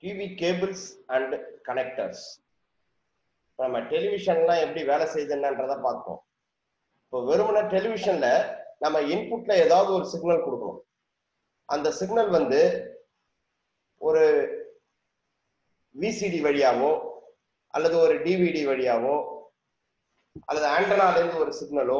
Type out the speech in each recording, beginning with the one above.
TV cables and connectors நம்ம டெலிவிஷன்லாம் எப்படி வேலை செய்யுதுன்றத பார்த்தோம் இப்போ வெறுமனே டெலிவிஷன்ல நம்ம இன்புட்ல ஏதாவது ஒரு சிக்னல் கொடுக்கணும் அந்த சிக்னல் வந்து ஒரு விசிடி வழியாவோ அல்லது ஒரு டிவிடி வழியாவோ அல்லது ஆண்டனால இருந்து ஒரு சிக்னலோ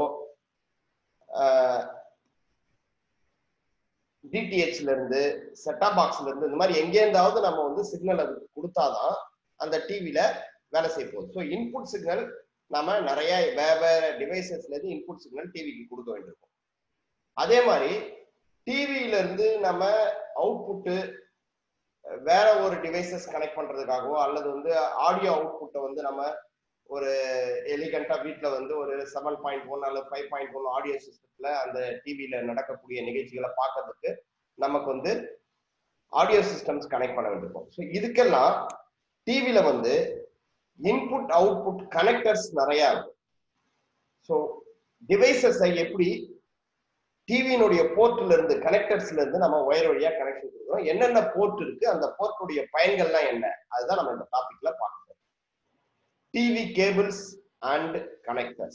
டிடிஹெச்ல இருந்து செட்டா பாக்ஸ்ல இருந்து இந்த மாதிரி எங்கேருந்தாவது நம்ம வந்து சிக்னல் அதுக்கு கொடுத்தாதான் அந்த டிவில வேலை செய்ய போகுது ஸோ இன்புட் சிக்னல் நாம நிறைய வேற வேற டிவைசஸ்ல இருந்து இன்புட் சிக்னல் டிவிக்கு கொடுக்க வேண்டியிருக்கும் அதே மாதிரி டிவியில இருந்து நம்ம அவுட்புட்டு வேற ஒரு டிவைசஸ் கனெக்ட் பண்றதுக்காகவோ அல்லது வந்து ஆடியோ அவுட்புட்டை வந்து நம்ம ஒரு எலிகண்டா வீட்ல வந்து ஒரு செவன் பாயிண்ட் ஒன் அல்லது ஃபைவ் பாயிண்ட் ஒன் ஆடியோ சிஸ்டத்துல அந்த டிவியில நடக்கக்கூடிய நிகழ்ச்சிகளை பார்க்கறதுக்கு நமக்கு வந்து ஆடியோ சிஸ்டம்ஸ் கனெக்ட் பண்ண வேண்டியிருக்கும் ஸோ இதுக்கெல்லாம் டிவியில வந்து இன்புட் அவுட்புட் கனெக்டர்ஸ் நிறைய இருக்கும் ஸோ டிவைசஸை எப்படி டிவியினுடைய போர்ட்ல இருந்து கனெக்டர்ஸ்ல இருந்து நம்ம ஒயர் வழியா கனெக்ஷன் கொடுக்குறோம் என்னென்ன போர்ட் இருக்கு அந்த போர்ட்டுடைய பயன்கள்லாம் என்ன அதுதான் நம்ம இந்த டாபிக்ல பார்க்கணும் TV cables and connectors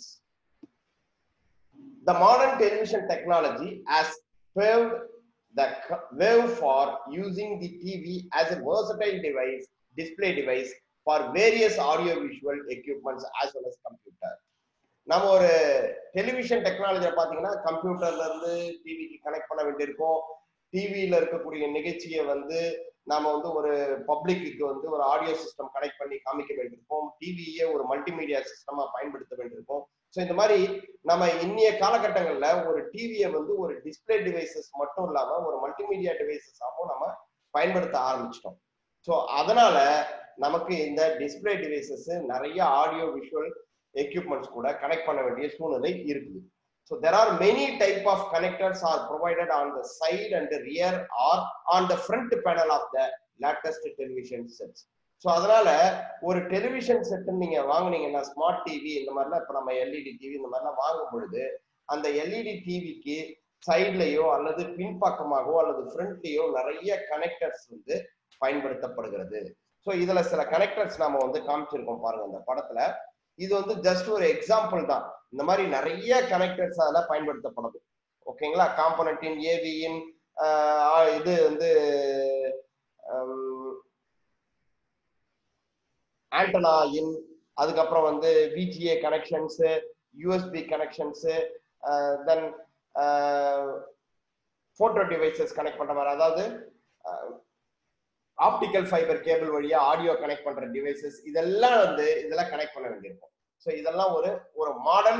The modern television technology has paved the way for using the TV as a versatile device, display device for various audio visual equipments as well as computer. நம்ம ஒரு television டெக்னாலஜியை பார்த்தீங்கன்னா கம்ப்யூட்டர்ல இருந்து டிவிக்கு connect பண்ண வேண்டியிருக்கும் டிவியில இருக்கக்கூடிய நிகழ்ச்சியை வந்து நாம வந்து ஒரு பப்ளிக்கு வந்து ஒரு ஆடியோ சிஸ்டம் கனெக்ட் பண்ணி காமிக்க வேண்டியிருக்கும் டிவியே ஒரு மல்டிமீடியா சிஸ்டமா பயன்படுத்த வேண்டியிருக்கும் ஸோ இந்த மாதிரி நம்ம இன்னைய காலகட்டங்கள்ல ஒரு டிவியை வந்து ஒரு டிஸ்பிளே டிவைசஸ் மட்டும் இல்லாம ஒரு மல்டிமீடியா டிவைசஸாகவும் நம்ம பயன்படுத்த ஆரம்பிச்சிட்டோம் ஸோ அதனால நமக்கு இந்த டிஸ்பிளே டிவைசஸ் நிறைய ஆடியோ விஷுவல் எக்யூப்மெண்ட்ஸ் கூட கனெக்ட் பண்ண வேண்டிய சூழ்நிலை இருக்குது so there are many type of connectors are provided on the side and rear are on the front panel of the latest television sets so அதனால ஒரு television set நீங்க வாங்குனீங்கன்னா smart TV இந்த மாதிரிலாம் இப்போ நம்ம எல்இடி டிவி இந்த மாதிரிலாம் வாங்கும் பொழுது அந்த எல்இடி டிவிக்கு சைட்லயோ அல்லது பின்பக்கமாகவோ அல்லது ஃப்ரண்ட்லயோ நிறைய கனெக்டர்ஸ் வந்து பயன்படுத்தப்படுகிறது ஸோ இதுல சில கனெக்டர்ஸ் நாம வந்து காமிச்சிருக்கோம் பாருங்க அந்த படத்துல இது வந்து ஜஸ்ட் ஒரு எக்ஸாம்பிள் தான் இந்த மாதிரி நிறைய கனெக்டர்ஸ் அதில் பயன்படுத்தப்படுது ஓகேங்களா காம்பனண்டின் ஏவியின் இது வந்து ஆண்டனா இன் அதுக்கப்புறம் வந்து VGA connections USB connections then photo devices connect பண்ற மாதிரி அதாவது ஆப்டிக்கல் ஃபைபர் கேபிள் வழியா ஆடியோ கனெக்ட் பண்ற டிவைசஸ் இதெல்லாம் வந்து இதெல்லாம் கனெக்ட் பண்ண வேண்டியிருக்கும் ஸோ இதெல்லாம் ஒரு ஒரு மாடர்ன்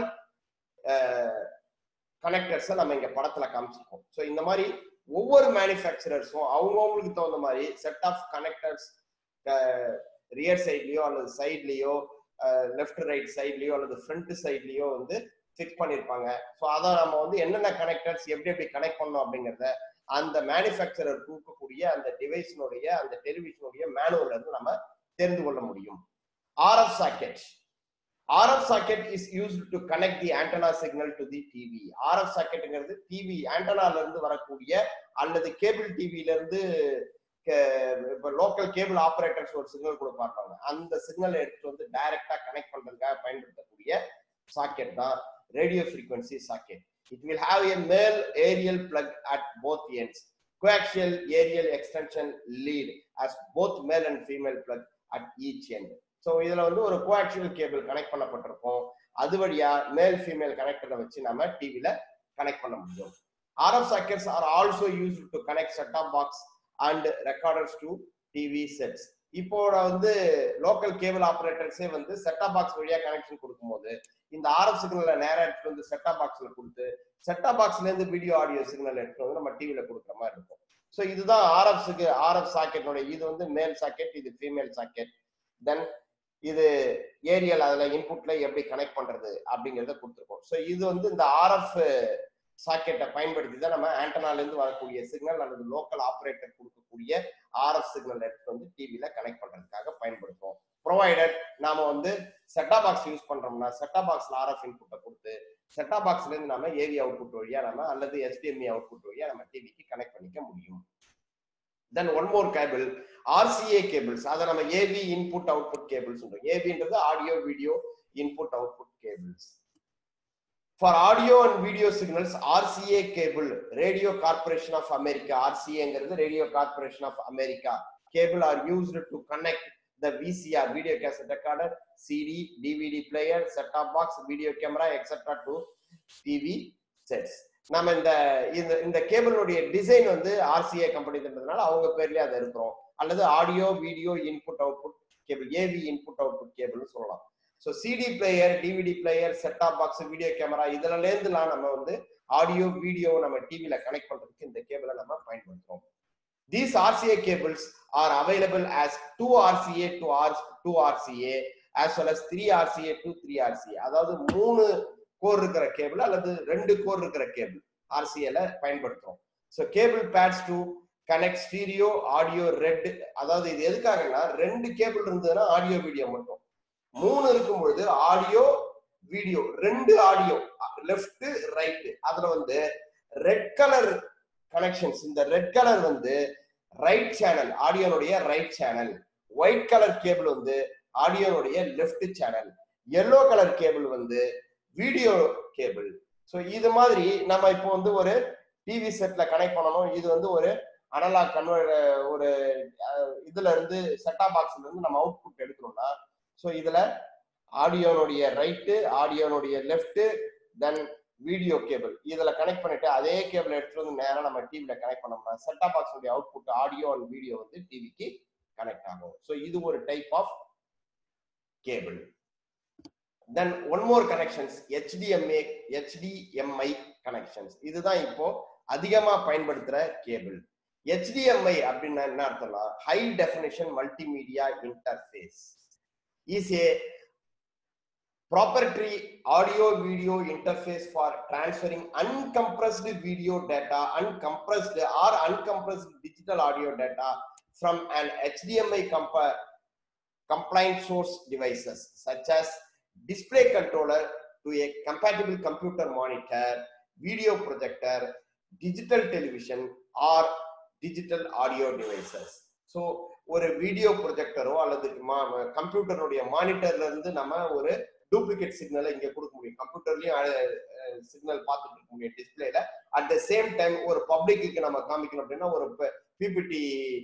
கனெக்டர்ஸை நம்ம இங்க படத்துல காமிச்சிருக்கோம் ஸோ இந்த மாதிரி ஒவ்வொரு மேனுஃபேக்சரர்ஸும் அவங்கவுங்களுக்கு தகுந்த மாதிரி செட் ஆஃப் கனெக்டர்ஸ் ரியர் சைட்லயோ அல்லது சைட்லயோ லெஃப்ட் ரைட் சைட்லயோ அல்லது ஃப்ரண்ட் சைட்லயோ வந்து ஃபிக்ஸ் பண்ணியிருப்பாங்க ஸோ அதை நம்ம வந்து என்னென்ன கனெக்டர்ஸ் எப்படி எப்படி கனெக்ட் பண்ணோம் அப்படிங்கிறத அந்த மேனுஃபேக்சரர் கொடுக்கக்கூடிய அந்த டிவைஸினுடைய அந்த டெலிவிஷனுடைய மேனுவல்ல இருந்து நம்ம தெரிந்து கொள்ள முடியும் RF socket RF socket is used to connect the antenna signal to the TV RF சாக்கெட்டுங்கிறது டிவி ஆண்டனால இருந்து வரக்கூடிய அல்லது கேபிள் டிவில இருந்து இப்போ லோக்கல் கேபிள் ஆபரேட்டர்ஸ் ஒரு சிக்னல் கொடுப்பாங்க அந்த சிக்னல் எடுத்துட்டு வந்து டைரக்டா கனெக்ட் பண்றதுக்காக பயன்படுத்தக்கூடிய சாக்கெட் தான் radio frequency socket It will have a male aerial plug at both ends. Coaxial aerial extension lead as both male and female plug at each end. So இதுல வந்து ஒரு கோஆக்சியல் கேபிள் கனெக்ட் பண்ணப்பட்டிருக்கும் அது வழியா male female கனெக்டரை வச்சு நம்ம டிவில connect பண்ண முடியும் RF sockets are also use to connect set of box and recorders to TV sets இப்போ வந்து லோக்கல் கேபிள் ஆபரேட்டர்ஸே வந்து செட்டா பாக்ஸ் வழியா கனெக்ஷன் கொடுக்கும்போது இந்த ஆர்எஃப் சிக்னலை நேரம் எடுத்துட்டு வந்து செட்டா பாக்ஸ்ல கொடுத்து செட்டா பாக்ஸ்ல இருந்து வீடியோ ஆடியோ சிக்னல் எடுத்துட்டு வந்து நம்ம டிவில கொடுக்குற மாதிரி இருக்கும் ஸோ இதுதான் ஆர்எஃப் ஆர்எஃப் சாக்கெட்டோட இது வந்து மேல் சாக்கெட் இது ஃபீமேல் சாக்கெட் தென் இது ஏரியல் அதுல இன்புட்ல எப்படி கனெக்ட் பண்றது அப்படிங்கறத கொடுத்துருக்கோம் ஸோ இது வந்து இந்த ஆர்எஃப் சாக்கெட்டை பயன்படுத்தி தான் நம்ம ஆண்டனால இருந்து வரக்கூடிய சிக்னல் அல்லது லோக்கல் ஆப்ரேட்டர் கொடுக்கக்கூடிய ஆர்எஃப் சிக்னல் எடுத்து வந்து டிவில கனெக்ட் பண்றதுக்காக பயன்படுத்துவோம் ப்ரொவைடட் நாம வந்து செட்டா பாக்ஸ் யூஸ் பண்றோம்னா செட்டா பாக்ஸ்ல ஆர்எஃப் இன்புட்டை கொடுத்து செட்டா பாக்ஸ்ல இருந்து நம்ம ஏவி அவுட்புட் வழியா நம்ம அல்லது எஸ்டிஎம்இ அவுட்புட் வழியா நம்ம டிவிக்கு கனெக்ட் பண்ணிக்க முடியும் then one more cable RCA cables அதை நம்ம ஏவி இன்புட் அவுட்புட் கேபிள்ஸ் ஏவின்றது audio video input output cables for audio and video signals RCA cable Radio Corporation of America ஆர்சிஏங்கிறது Radio Corporation of America cable are used to connect the VCR video cassette recorder CD DVD player set of box video camera etcetera to TV sets நம்ம இந்த இந்த இந்த கேபிளுடைய design வந்து RCA கம்பெனின்றதுனால அவங்க பேர்லயே அதை இருக்கிறோம் அல்லது audio video input output cable AV input output கேபிள்னு சொல்லலாம் so CD player DVD player set of box video camera இதுல இருந்துலாம் நம்ம வந்து ஆடியோ வீடியோ நம்ம டிவில கனெக்ட் பண்றதுக்கு இந்த கேபிளை நம்ம பயன்படுத்துறோம் these RCA cables are available as two RCA to or two RCA as well as three RCA to three RCA அதாவது மூணு கோர் இருக்கிற கேபிள் அல்லது ரெண்டு கோர் இருக்கிற கேபிள் ஆர்சிஏல பயன்படுத்துறோம் so cable pads to connect stereo audio red அதாவது இது எதுக்காகன்னா ரெண்டு கேபிள் இருந்ததுன்னா ஆடியோ வீடியோ மட்டும் மூணு இருக்கும் பொழுது ஆடியோ வீடியோ ரெண்டு ஆடியோ லெஃப்ட் ரைட் அதுல வந்து ரெட் கலர் கனெக்ஷன்ஸ் இந்த ரெட் கலர் வந்து ரைட் சேனல் ஆடியோனுடைய right channel white colour cable வந்து ஆடியோனுடைய left channel yellow colour cable வந்து வீடியோ கேபிள் ஸோ இது மாதிரி நம்ம இப்போ வந்து ஒரு டிவி செட்ல கனெக்ட் பண்ணணும் இது வந்து ஒரு அனலாக் கன்வெர்ட் ஒரு இதுல இருந்து செட்டா பாக்ஸ்ல இருந்து நம்ம அவுட்புட் எடுக்கணும்னா ஸோ இதுல ஆடியோனுடைய ரைட்டு ஆடியோனுடைய லெஃப்ட் தென் வீடியோ கேபிள் இதுல கனெக்ட் பண்ணிட்டு அதே கேபிள் எடுத்துட்டு வந்து நேரம் நம்ம டிவில கனெக்ட் பண்ணோம்னா செட்டா பாக்ஸோடைய அவுட்புட் ஆடியோ அண்ட் வீடியோ வந்து டிவிக்கு கனெக்ட் ஆகும் ஸோ இது ஒரு type of cable then one more connections HDMA HDMI connections இதுதான் இப்போ அதிகமா பயன்படுத்துற கேபிள் ஹெச்டிஎம்ஐ அப்படின்னா என்ன அர்த்தம்னா high definition multimedia interface is a proprietary audio video interface for transferring uncompressed video data uncompressed or uncompressed digital audio data from an hdmi compa- compliant source devices such as display controller to a compatible computer monitor video projector digital television or digital audio devices so ஒரு video ப்ரொஜெக்டரோ அல்லது கம்ப்யூட்டருடைய மானிட்டர்ல இருந்து நம்ம ஒரு duplicate சிக்னலை இங்க கொடுக்க முடியும் கம்ப்யூட்டர்லயும் சிக்னல் பார்த்துட்டு இருக்க முடியும் டிஸ்பிளேல அட் த சேம் டைம் ஒரு பப்ளிக்கு நம்ம காமிக்கணும் அப்படின்னா ஒரு பிபிடி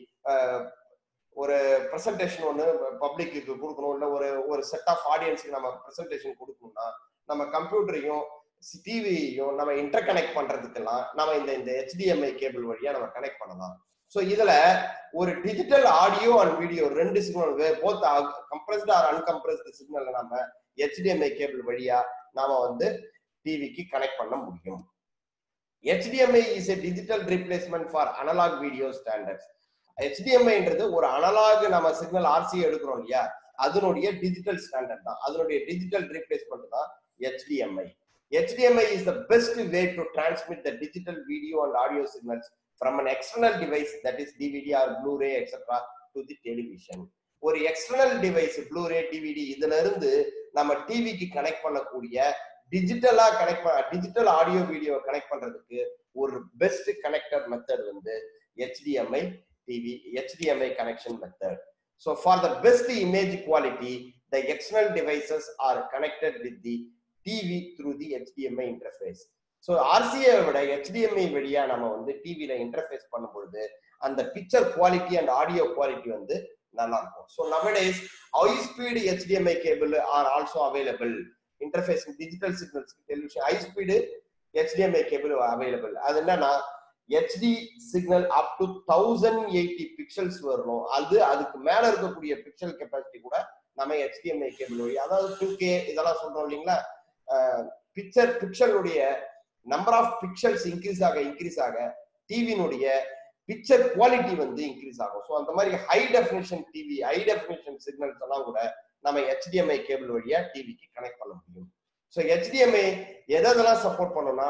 ஒரு ப்ரெசன்டேஷன் ஒன்று பப்ளிக்கு கொடுக்கணும் இல்லை ஒரு ஒரு செட் ஆஃப் ஆடியன்ஸுக்கு நம்ம ப்ரெசன்டேஷன் கொடுக்கணும்னா நம்ம கம்ப்யூட்டரையும் டிவியையும் நம்ம இன்டர் கனெக்ட் பண்றதுக்கெல்லாம் நம்ம இந்த இந்த ஹெச்டிஎம்ஐ கேபிள் வழியா நம்ம கனெக்ட் பண்ணலாம் ஸோ இதுல ஒரு டிஜிட்டல் ஆடியோ அண்ட் வீடியோ ரெண்டு signal both compressed or uncompressed signal நம்ம ஹெச்டிஎம்ஐ கேபிள் வழியா நாம வந்து டிவிக்கு கனெக்ட் பண்ண முடியும் HDMI is a digital replacement for analogue video standards ஹெச்டிஎம்ஐன்றது ஒரு அனலாக் நம்ம சிக்னல் ஆர்சி எடுக்கிறோம் இல்லையா அதனுடைய டிஜிட்டல் ஸ்டாண்டர்ட் தான் அதனுடைய டிஜிட்டல் ரீப்ளேஸ்மெண்ட் தான் HDMI HDMI is the best way to transmit the digital video and audio signals from an external device that is DVD or Blu-ray etc. to the television. ஒரு external device Blu ray DVD இதுல இருந்து நம்ம டிவிக்கு connect பண்ணக்கூடிய டிஜிட்டலா connect digital audio video connect பண்றதுக்கு ஒரு best connector method வந்து HDMI TV HDMI connection method so for the best image quality the external devices are connected with the TV through the HDMI interface so RCA விட HDMI வழியா நம்ம வந்து டிவியில interface பண்ணும்பொழுது அந்த picture quality and audio quality வந்து நல்லா இருக்கும் so nowadays high speed HDMI cable are also available interface digital signals television high speed HDMI cable available அது என்னன்னா HD signal up to thousand eighty pixels வரணும் அது அதுக்கு மேல இருக்கக்கூடிய பிக்சல் கெப்பாசிட்டி கூட நம்ம HDMI கேபிள் வழி அதாவது டூ கே இதெல்லாம் சொல்றோம் இல்லைங்களா பிக்சர் பிக்சலுடைய நம்பர் ஆஃப் பிக்சல்ஸ் இன்க்ரீஸ் ஆக இன்க்ரீஸ் ஆக டிவினுடைய பிக்சர் குவாலிட்டி வந்து இன்க்ரீஸ் ஆகும் ஸோ அந்த மாதிரி high definition TV high definition signals எல்லாம் கூட நம்ம HDMI கேபிள் வழியா டிவிக்கு கனெக்ட் பண்ண முடியும் ஸோ HDMI எதெல்லாம் சப்போர்ட் பண்ணோம்னா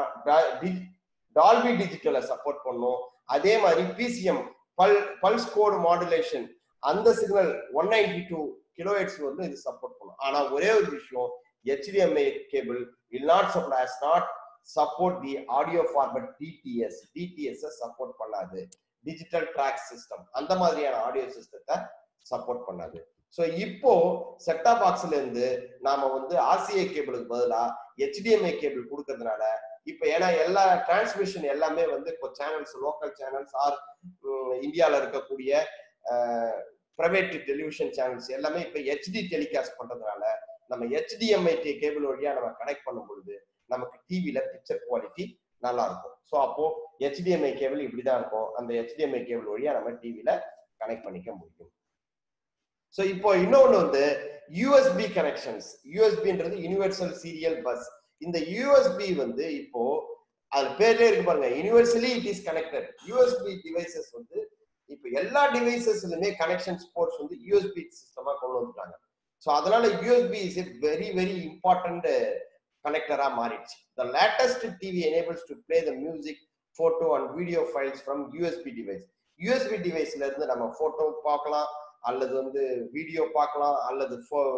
டால்பி டிஜிட்டலை சப்போர்ட் பண்ணும் அதே மாதிரி பிசிஎம் பல் பல்ஸ் கோட் மாடுலேஷன் அந்த signal one ninety two kilohertz வந்து இது சப்போர்ட் பண்ணும் ஆனா ஒரே ஒரு விஷயம் HDMI cable will not support has not support the audio format DTS DTS support பண்ணாது டிஜிட்டல் ட்ராக் சிஸ்டம் அந்த மாதிரியான ஆடியோ சிஸ்டத்தை சப்போர்ட் பண்ணாது ஸோ இப்போ செட்டா பாக்ஸ்ல இருந்து நாம வந்து ஆர்சிஏ கேபிளுக்கு பதிலா ஹெச்டிஎம்ஐ கேபிள் கொடுக்கறதுனால இப்போ ஏன்னா எல்லா டிரான்ஸ்மிஷன் எல்லாமே வந்து இப்போ சேனல்ஸ் லோக்கல் சேனல்ஸ் ஆர் இந்தியாவில் இருக்கக்கூடிய பிரைவேட் டெலிவிஷன் சேனல்ஸ் எல்லாமே இப்போ ஹெச்டி டெலிகாஸ்ட் பண்றதுனால நம்ம ஹெச்டிஎம்ஐ கேபிள் வழியா நம்ம கனெக்ட் பண்ணும் பொழுது நமக்கு டிவியில பிக்சர் குவாலிட்டி நல்லா இருக்கும் ஸோ அப்போ ஹெச்டிஎம்ஐ கேபிள் இப்படிதான் இருக்கும் அந்த ஹெச்டிஎம்ஐ கேபிள் வழியா நம்ம டிவியில கனெக்ட் பண்ணிக்க முடியும் ஸோ இப்போ இன்னொன்று வந்து யூஎஸ்பி கனெக்ஷன்ஸ் யூஎஸ்பின்றது யூனிவர்சல் சீரியல் பஸ் இந்த யூஎஸ்பி வந்து இப்போ அது பேர்லயே இருக்கு பாருங்க universally it is connected USB devices வந்து இப்போ எல்லா டிவைசஸ்லுமே கனெக்ஷன் ஸ்போர்ட்ஸ் வந்து யூஎஸ்பி சிஸ்டமா கொண்டு வந்துட்டாங்க ஸோ அதனால USB is a very very important கனெக்டரா மாறிடுச்சு the latest TV enables to play the music photo and video files from USB device USB டிவைஸ்ல இருந்து நம்ம போட்டோ பார்க்கலாம் அல்லது வந்து வீடியோ பார்க்கலாம் அல்லது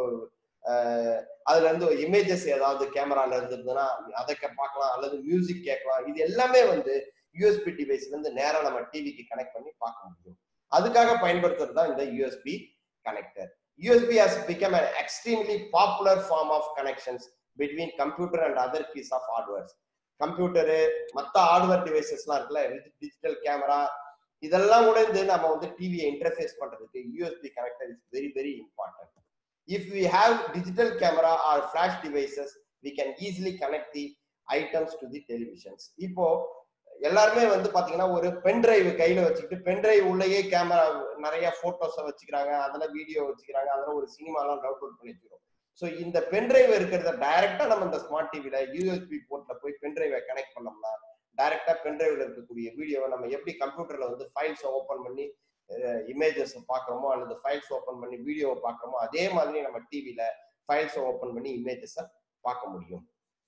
அதுல இருந்து இமேஜஸ் ஏதாவது கேமரால இருந்ததுன்னா அதை பார்க்கலாம் அல்லது மியூசிக் கேட்கலாம் இது எல்லாமே வந்து யூஎஸ்பி டிவைஸ்ல இருந்து நேரா நம்ம டிவிக்கு கனெக்ட் பண்ணி பார்க்க முடியும் அதுக்காக பயன்படுத்துறது தான் இந்த USB connector USB has become an extremely popular form of connections between computer and other piece of hardwares computer மற்ற ஹார்ட்வேர் டிவைசஸ்லாம் இருக்குல்ல டிஜிட்டல் கேமரா இதெல்லாம் கூட இந்த நம்ம வந்து டிவியை இன்டர்ஃபேஸ் பண்றதுக்கு USB connector is very very important if we have digital camera or flash devices we can easily connect the items to the televisions இப்போ எல்லாருமே வந்து பாத்தீங்கன்னா ஒரு பென் டிரைவ் கையில வச்சுக்கிட்டு பென் டிரைவ் உள்ளேயே கேமரா நிறைய போட்டோஸை வச்சுக்கிறாங்க அதில் வீடியோ வச்சுக்கிறாங்க அதில் ஒரு சினிமாலாம் டவுன்லோட் பண்ணி வச்சுக்கிறோம் ஸோ இந்த பென் டிரைவ் இருக்கிறத டைரக்டா நம்ம இந்த ஸ்மார்ட் டிவில யூஎஸ்பி போர்ட்ல போய் பென் டிரைவை கனெக்ட் பண்ணோம்னா டைரக்டா பென் டிரைவ்ல இருக்கக்கூடிய வீடியோவை நம்ம எப்படி கம்ப்யூட்டர்ல வந்து ஃபைல்ஸ் ஓப்பன் பண்ணி இமேஜஸ் பாக்குறோமோ அல்லது ஃபைல்ஸ் ஓப்பன் பண்ணி வீடியோவை பாக்குறோமோ அதே மாதிரி நம்ம டிவில ஃபைல்ஸ் ஓப்பன் பண்ணி இமேஜஸை பார்க்க முடியும்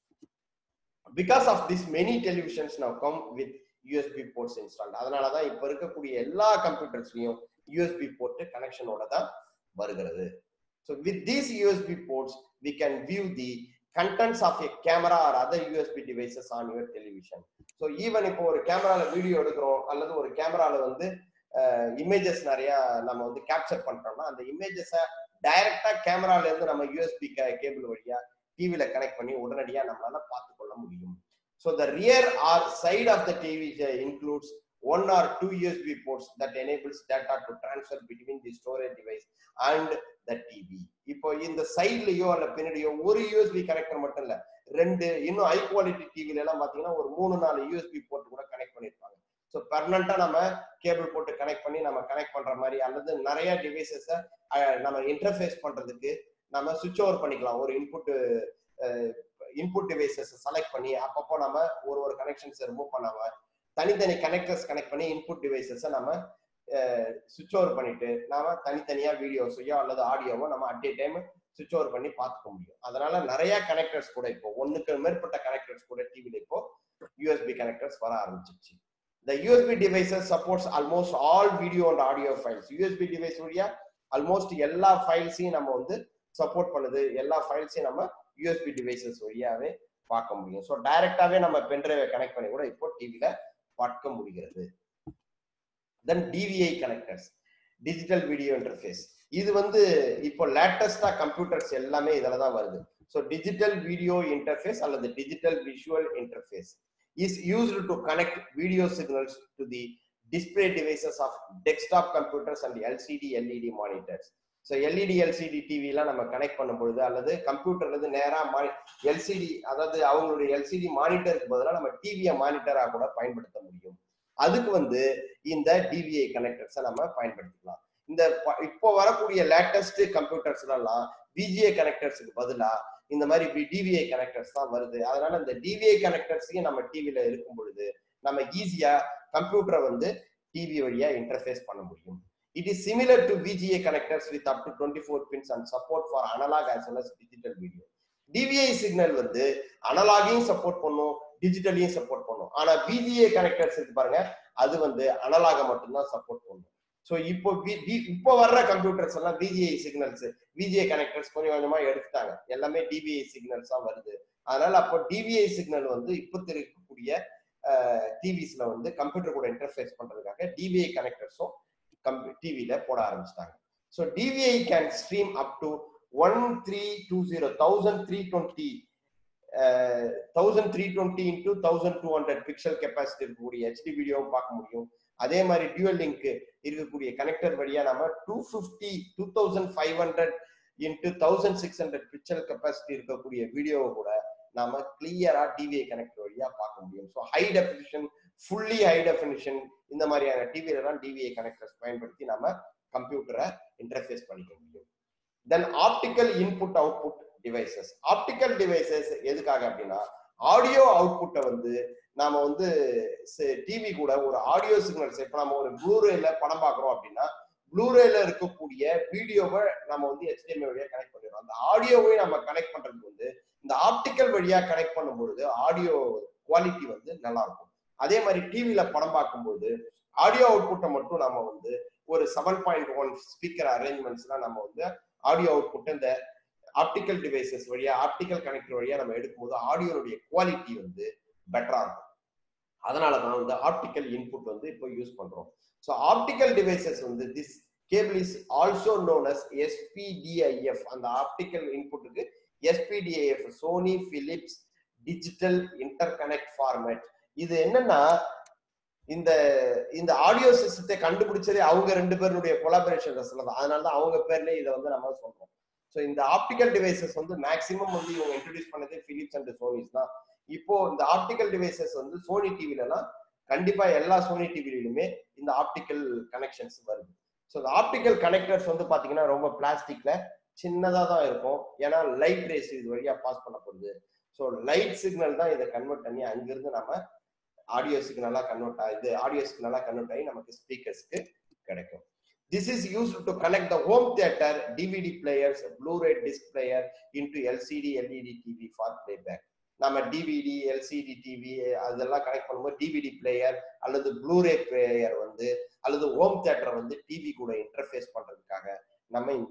because of this many televisions now come with USB ports installed அதனால தான் இப்போ இருக்கக்கூடிய எல்லா கம்ப்யூட்டர்ஸ்லையும் யூஎஸ்பி போர்ட் கனெக்ஷனோட தான் வருகிறது so with these USB ports we can view the contents of a camera or other USB devices on your television so even இப்போ ஒரு கேமரால வீடியோ எடுக்கிறோம் அல்லது ஒரு கேமரால வந்து இமேஜஸ் நிறைய நம்ம வந்து கேப்சர் பண்றோம்னா அந்த இமேஜஸை டைரக்டா கேமரால இருந்து நம்ம யூஎஸ்பி கேபிள் வழியா டிவில கனெக்ட் பண்ணி உடனடியா நம்மளால பார்த்து கொள்ள முடியும் so the rear or side of the TV includes one or two USB ports that enables data to transfer between the storage device and the TV இப்போ இந்த சைட்லயோ அல்ல பின்னாடியோ ஒரு யூஎஸ்பி கனெக்டர் மட்டும் இல்ல ரெண்டு இன்னும் ஹை குவாலிட்டி டிவில எல்லாம் பாத்தீங்கன்னா ஒரு மூணு நாலு யூஎஸ்பி போர்ட் கூட கனெக்ட் பண்ணிருப்பாங்க ஸோ பெர்மனண்டா நம்ம கேபிள் போட்டு கனெக்ட் பண்ணி நம்ம கனெக்ட் பண்ற மாதிரி அல்லது நிறைய டிவைசஸ நம்ம இன்டர்ஃபேஸ் பண்றதுக்கு நம்ம சுவிட்ச் ஓவர் பண்ணிக்கலாம் ஒரு இன்புட் இன்புட் டிவைசஸ் செலக்ட் பண்ணி அப்பப்போ நம்ம ஒரு ஒரு கனெக்ஷன்ஸ் ரிமூவ் பண்ணாம தனித்தனி கனெக்டர்ஸ் கனெக்ட் பண்ணி இன்புட் டிவைசஸை நம்ம சுவிட்ச் ஓவர் பண்ணிட்டு நாம தனித்தனியா வீடியோஸையோ அல்லது ஆடியோவோ நம்ம அட் ஏ டைம் சுவிட்ச் ஓவர் பண்ணி பார்த்துக்க முடியும் அதனால நிறைய கனெக்டர்ஸ் கூட இப்போ ஒன்னுக்கு மேற்பட்ட கனெக்டர்ஸ் கூட டிவில இப்போ யூஎஸ்பி கனெக்டர்ஸ் வர ஆரம்பிச்சிருச்சு The USB devices supports almost all video and audio files. USB device வழியா ஆல்மோஸ்ட் எல்லா ஃபைல்ஸையும் நம்ம வந்து சப்போர்ட் பண்ணுது எல்லா ஃபைல்ஸையும் நம்ம யூஎஸ்பி டிவைசஸ் வழியாவே பார்க்க முடியும் ஸோ டைரக்டாவே நம்ம பென்ட்ரைவை கனெக்ட் பண்ணி கூட இப்போ டிவில பார்க்க முடிகிறது then DVI connectors digital video interface இது வந்து இப்போ லேட்டஸ்டா கம்ப்யூட்டர்ஸ் எல்லாமே இதில் தான் வருது ஸோ டிஜிட்டல் வீடியோ இன்டர்ஃபேஸ் அல்லது digital visual interface is used to connect video signals to the display devices of desktop computers and LCD LED monitors. So LED LCD டிவிலாம் நம்ம கனெக்ட் பண்ணும் பொழுது அல்லது கம்ப்யூட்டர்ல இருந்து நேரா மானி எல்சிடி அதாவது அவங்களுடைய எல்சிடி மானிட்டருக்கு பதிலாக நம்ம டிவியை மானிட்டரா கூட பயன்படுத்த முடியும் அதுக்கு வந்து இந்த டிவிஐ கனெக்டர்ஸை நம்ம பயன்படுத்திக்கலாம் இந்த இப்போ வரக்கூடிய லேட்டஸ்ட் கம்ப்யூட்டர்ஸ்லாம் விஜிஏ கனெக்டர்ஸுக்கு பதிலா இந்த மாதிரி டிவிஐ கனெக்டர்ஸ் தான் வருது அதனால இந்த டிவிஐ கனெக்டர்ஸையும் நம்ம டிவில இருக்கும் பொழுது நம்ம ஈஸியா கம்ப்யூட்டரை வந்து டிவி வழியா இன்டர்ஃபேஸ் பண்ண முடியும் it is similar to VGA connectors with up to twenty four pins and support for analogue as well as digital video DVI signal வந்து அனலாகையும் சப்போர்ட் பண்ணும் டிஜிட்டலையும் சப்போர்ட் பண்ணும் ஆனா விஜிஏ கனெக்டர்ஸ் இருக்கு பாருங்க அது வந்து அனலாக மட்டும்தான் சப்போர்ட் பண்ணும் ஸோ இப்போ இப்போ வர்ற கம்ப்யூட்டர்ஸ் எல்லாம் விஜிஐ சிக்னல்ஸ் விஜிஐ கனெக்டர்ஸ் கொஞ்சம் கொஞ்சமா எடுத்துட்டாங்க எல்லாமே டிவிஐ சிக்னல்ஸ் தான் வருது அதனால அப்போ டிவிஐ சிக்னல் வந்து இப்போ இருக்கக்கூடிய டிவிஸ்ல வந்து கம்ப்யூட்டர் கூட இன்டர்ஃபேஸ் பண்றதுக்காக டிவிஐ கனெக்டர்ஸும் டிவியில போட ஆரம்பிச்சிட்டாங்க so DVI can stream up to one three two zero thousand three twenty thousand three twenty into thousand two hundred pixel capacity இருக்கக்கூடிய ஹெச்டி வீடியோவும் பார்க்க முடியும் அதே மாதிரி டியூவல் லிங்க் இருக்கக்கூடிய கனெக்டர் வழியா நம்ம two fifty two thousand five hundred into thousand six hundred pixel capacity இருக்கக்கூடிய வீடியோவை கூட நாம கிளியரா டிவிஐ கனெக்டர் வழியா பார்க்க முடியும் so high definition fully high definition இந்த மாதிரியான டிவியில தான் டிவிஐ கனெக்டர்ஸ் பயன்படுத்தி நாம கம்ப்யூட்டரை இன்டர்ஃபேஸ் பண்ணிக்க முடியும் then optical input output devices optical devices எதுக்காக அப்படின்னா ஆடியோ அவுட்புட்டை வந்து நாம வந்து டிவி கூட ஒரு ஆடியோ சிக்னல்ஸ் இப்போ நம்ம ஒரு ப்ளூரேல படம் பார்க்குறோம் அப்படின்னா ப்ளூரேல இருக்கக்கூடிய வீடியோவை நம்ம வந்து HDMI வழியா கனெக்ட் பண்ணிடுறோம் அந்த ஆடியோவை நம்ம கனெக்ட் பண்றதுக்கு வந்து இந்த ஆப்டிக்கல் வழியா கனெக்ட் பண்ணும்பொழுது ஆடியோ குவாலிட்டி வந்து நல்லா இருக்கும் அதே மாதிரி டிவியில படம் பார்க்கும்போது ஆடியோ அவுட்புட்டை மட்டும் நம்ம வந்து ஒரு செவன் பாயிண்ட் ஒன் ஸ்பீக்கர் அரேஞ்ச்மெண்ட்ஸ்லாம் நம்ம வந்து ஆடியோ அவுட்புட் இந்த ஆப்டிக்கல் டிவைசஸ் வழியா ஆப்டிக்கல் கனெக்டர் வழியா நம்ம எடுக்கும்போது ஆடியோனுடைய குவாலிட்டி வந்து பெட்டரா இருக்கும் அதனால தான் வந்து ஆப்டிக்கல் இன்புட் வந்து இப்போ யூஸ் பண்றோம் ஸோ ஆப்டிக்கல் டிவைசஸ் வந்து this cable is also known as SPDIF அந்த ஆப்டிக்கல் இன்புட்டுக்கு SPDIF Sony Philips digital interconnect format இது என்னன்னா இந்த இந்த ஆடியோ சிஸ்டத்தை கண்டுபிடிச்சதே அவங்க ரெண்டு பேருடைய கொலாபரேஷன் தான் அதனால தான் அவங்க பேர்லயே இதை வந்து நம்ம சொல்றோம் ஸோ இந்த ஆப்டிக்கல் டிவைசஸ் வந்து மேக்சிமம் வந்து இவங்க இன்ட்ரடியூஸ் பண்ணதே பிலிப்ஸ் அண்ட் சோனிஸ் தான் இப்போ இந்த ஆப்டிக்கல் டிவைசஸ் வந்து சோனி டிவிலலாம் கண்டிப்பா எல்லா சோனி டிவிலையுமே இந்த ஆப்டிக்கல் கனெக்ஷன்ஸ் வருது ஸோ இந்த ஆப்டிக்கல் கனெக்டர்ஸ் வந்து பாத்தீங்கன்னா ரொம்ப பிளாஸ்டிக்ல சின்னதா தான் இருக்கும் ஏன்னா லைட் ரேஸ் இது வழியா பாஸ் பண்ணப்படுது ஸோ லைட் சிக்னல் தான் இதை கன்வெர்ட் பண்ணி அங்கிருந்து நம்ம ஆடியோ சிக்னலா கன்வெர்ட் ஆகுது ஆடியோ சிக்னலா கன்வெர்ட் ஆகி நமக்கு ஸ்பீக்கர்ஸ்க்கு கிடைக்கும் this is use to connect the home theatre DVD players Blu-ray disc player into LCD LED TV for playback நம்ம டிவிடி எல்சிடி டிவி அதெல்லாம் கனெக்ட் பண்ணும்போது டிவிடி பிளேயர் அல்லது ப்ளூரே பிளேயர் வந்து அல்லது ஹோம் தியேட்டர் வந்து டிவி கூட இன்டர்ஃபேஸ் பண்றதுக்காக நம்ம இந்த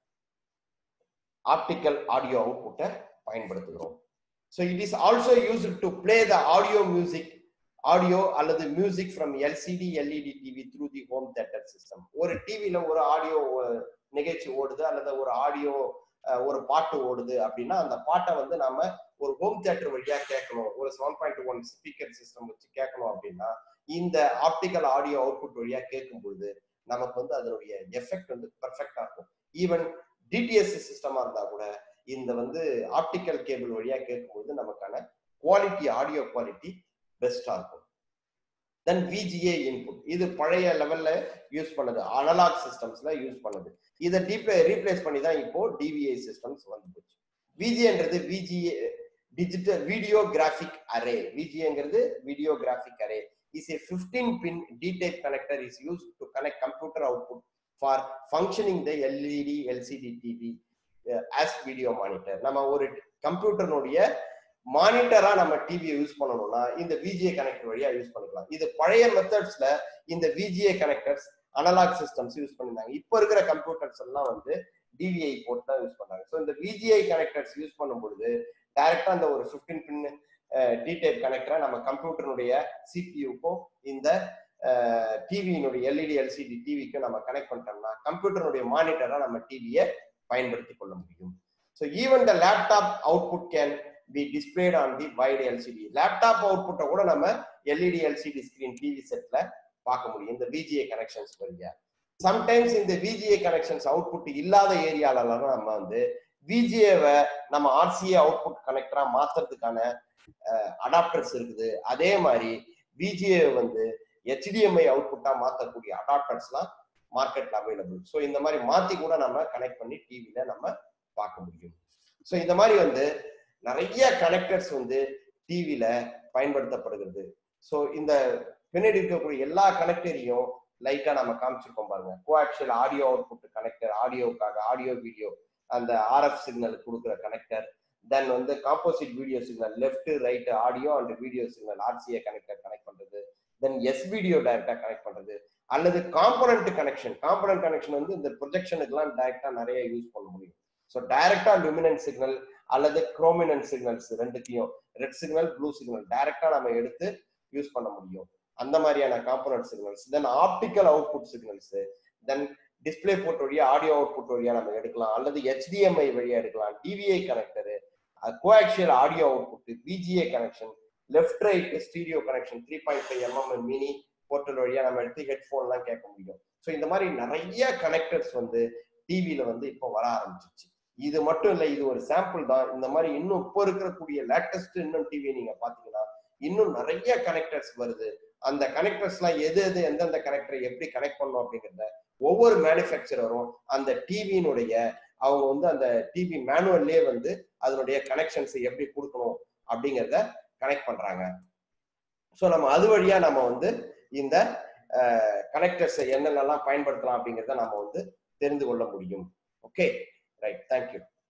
ஆப்டிக்கல் ஆடியோ அவுட்புட்டை பயன்படுத்துகிறோம் so it is also use to play the audio music audio அல்லது music from LCD LED TV through the home theatre system ஒரு டிவியில ஒரு ஆடியோ நிகழ்ச்சி ஓடுது அல்லது ஒரு ஆடியோ ஒரு பாட்டு ஓடுது அப்படின்னா அந்த பாட்டை வந்து நாம ஒரு ஹோம் தியேட்டர் வழியா கேட்கணும் ஒரு seven point one speaker system வச்சு கேட்கணும் அப்படின்னா இந்த ஆப்டிக்கல் ஆடியோ அவுட்புட் வழியா கேட்கும் பொழுது நமக்கு வந்து அதனுடைய எஃபெக்ட் வந்து பெர்ஃபெக்டா இருக்கும் ஈவன் டிடிஎஸ் சிஸ்டமா இருந்தா கூட இந்த வந்து ஆப்டிக்கல் கேபிள் வழியா கேட்கும்போது நமக்கான குவாலிட்டி ஆடியோ குவாலிட்டி பெஸ்டா இருக்கும் தென் விஜிஏ இன்புட் இது பழைய லெவல்ல யூஸ் பண்ணது அனலாக் சிஸ்டம்ஸ்ல யூஸ் பண்ணது இதை டீப்ளே ரீப்ளேஸ் பண்ணி தான் இப்போ டிவிஐ சிஸ்டம்ஸ் வந்து போச்சு விஜிஏன்றது VGA digital video graphic array விஜிஏங்கிறது video graphic array is a fifteen pin D type connector is use to connect computer output for functioning the LED LCD TV as video monitor நம்ம ஒரு கம்ப்யூட்டர்னுடைய மானிட்டரா நம்ம டிவியை use பண்ணணும்னா இந்த VGA connector வழியா use பண்ணிக்கலாம் இது பழைய மெத்தட்ஸ்ல இந்த VGA connectors analogue systems use பண்ணிருந்தாங்க இப்போ இருக்கிற கம்ப்யூட்டர்ஸ் எல்லாம் வந்து டிவிஐ போட்டு தான் யூஸ் பண்ணாங்க ஸோ இந்த விஜிஐ கனெக்டர்ஸ் யூஸ் பண்ணும்பொழுது டைரக்டா அந்த ஒரு ஃபிஃப்டீன் பின் டி டைப் கனெக்டரை நம்ம கம்ப்யூட்டருடைய சிபியூக்கும் இந்த டிவியினுடைய எல்இடி எல்சிடி டிவிக்கும் நம்ம கனெக்ட் பண்ணிட்டோம்னா கம்ப்யூட்டருடைய மானிட்டரா நம்ம டிவியை பயன்படுத்தி கொள்ள முடியும் so even the laptop output can be displayed on the wide LCD laptop அவுட்புட்டை கூட நம்ம எல்இடி எல்சிடி ஸ்கிரீன் டிவி செட்ல பார்க்க முடியும் இந்த விஜிஏ கனெக்ஷன்ஸ் வழியா சம்டைம்ஸ் இந்த விஜிஏ கனெக்ஷன்ஸ் அவுட்புட் இல்லாத ஏரியாலலாம் நம்ம வந்து விஜிஏவை நம்ம ஆர்சிஏ அவுட்புட் கனெக்டரா மாத்துறதுக்கான அடாப்டர்ஸ் இருக்குது அதே மாதிரி விஜிஏ வந்து ஹெச்டிஎம்ஐ அவுட்புட்டா மாத்தக்கூடிய அடாப்டர்ஸ்லாம் மார்க்கெட்ல அவைலபிள் ஸோ இந்த மாதிரி மாத்தி கூட நம்ம கனெக்ட் பண்ணி டிவில நம்ம பார்க்க முடியும் ஸோ இந்த மாதிரி வந்து நிறைய கனெக்டர்ஸ் வந்து டிவில பயன்படுத்தப்படுகிறது ஸோ இந்த பின்னாடி இருக்கக்கூடிய எல்லா கனெக்டரையும் லைட்டா நம்ம காமிச்சிருக்கோம் பாருங்க கோஆக்சுவல் ஆடியோ அவுட்புட் கனெக்டர் ஆடியோக்காக ஆடியோ வீடியோ அந்த ஆர்எஃப் சிக்னல் கொடுக்குற கனெக்டர் தென் வந்து composite video signal left right audio and video signal RCA connector connect பண்றது தென் எஸ் வீடியோ டைரக்டா கனெக்ட் பண்றது அல்லது காம்பனண்ட் கனெக்ஷன் காம்பனண்ட் கனெக்ஷன் வந்து இந்த ப்ரொஜெக்ஷனுக்குலாம் டைரக்டா நிறைய யூஸ் பண்ண முடியும் ஸோ டைரக்டா லுமினன்ட் சிக்னல் அல்லது குரோமினன்ட் சிக்னல்ஸ் ரெண்டுத்தையும் ரெட் சிக்னல் ப்ளூ சிக்னல் டைரக்டா நம்ம எடுத்து யூஸ் பண்ண முடியும் அந்த மாதிரியான component signals then optical output signals then display port வழியா ஆடியோ அவுட்புட் வழியா நம்ம எடுக்கலாம் அல்லது HDMI வழியா எடுக்கலாம் DVI connector coaxial audio output VGA connection left right stereo connection three point five mm mini portal வழியா நம்ம எடுத்து ஹெட்ஃபோன்லாம் கேட்க முடியும் ஸோ இந்த மாதிரி நிறைய கனெக்டர்ஸ் வந்து டிவியில வந்து இப்போ வர ஆரம்பிச்சிருச்சு இது மட்டும் இல்லை இது ஒரு சாம்பிள் தான் இந்த மாதிரி இன்னும் இப்போ இருக்கக்கூடிய லேட்டஸ்ட் இன்னும் டிவி நீங்க பாத்தீங்கன்னா இன்னும் நிறைய கனெக்டர்ஸ் வருது அந்த கனெக்டர்ஸ்லாம் எது எது எந்தெந்த கனெக்டரை எப்படி கனெக்ட் பண்ணணும் அப்படிங்கிறத ஒவ்வொரு மேனுஃபேக்சரரும் அந்த டிவியினுடைய அவங்க வந்து அந்த டிவி மேனுவல்லே வந்து அதனுடைய கனெக்ஷன்ஸ் எப்படி கொடுக்கணும் அப்படிங்கிறத கனெக்ட் பண்றாங்க ஸோ நம்ம அது வழியா நம்ம வந்து இந்த கனெக்டர்ஸை என்னென்னலாம் பயன்படுத்தலாம் அப்படிங்கிறத நம்ம வந்து தெரிந்து கொள்ள முடியும் ஓகே ரைட் தேங்க்யூ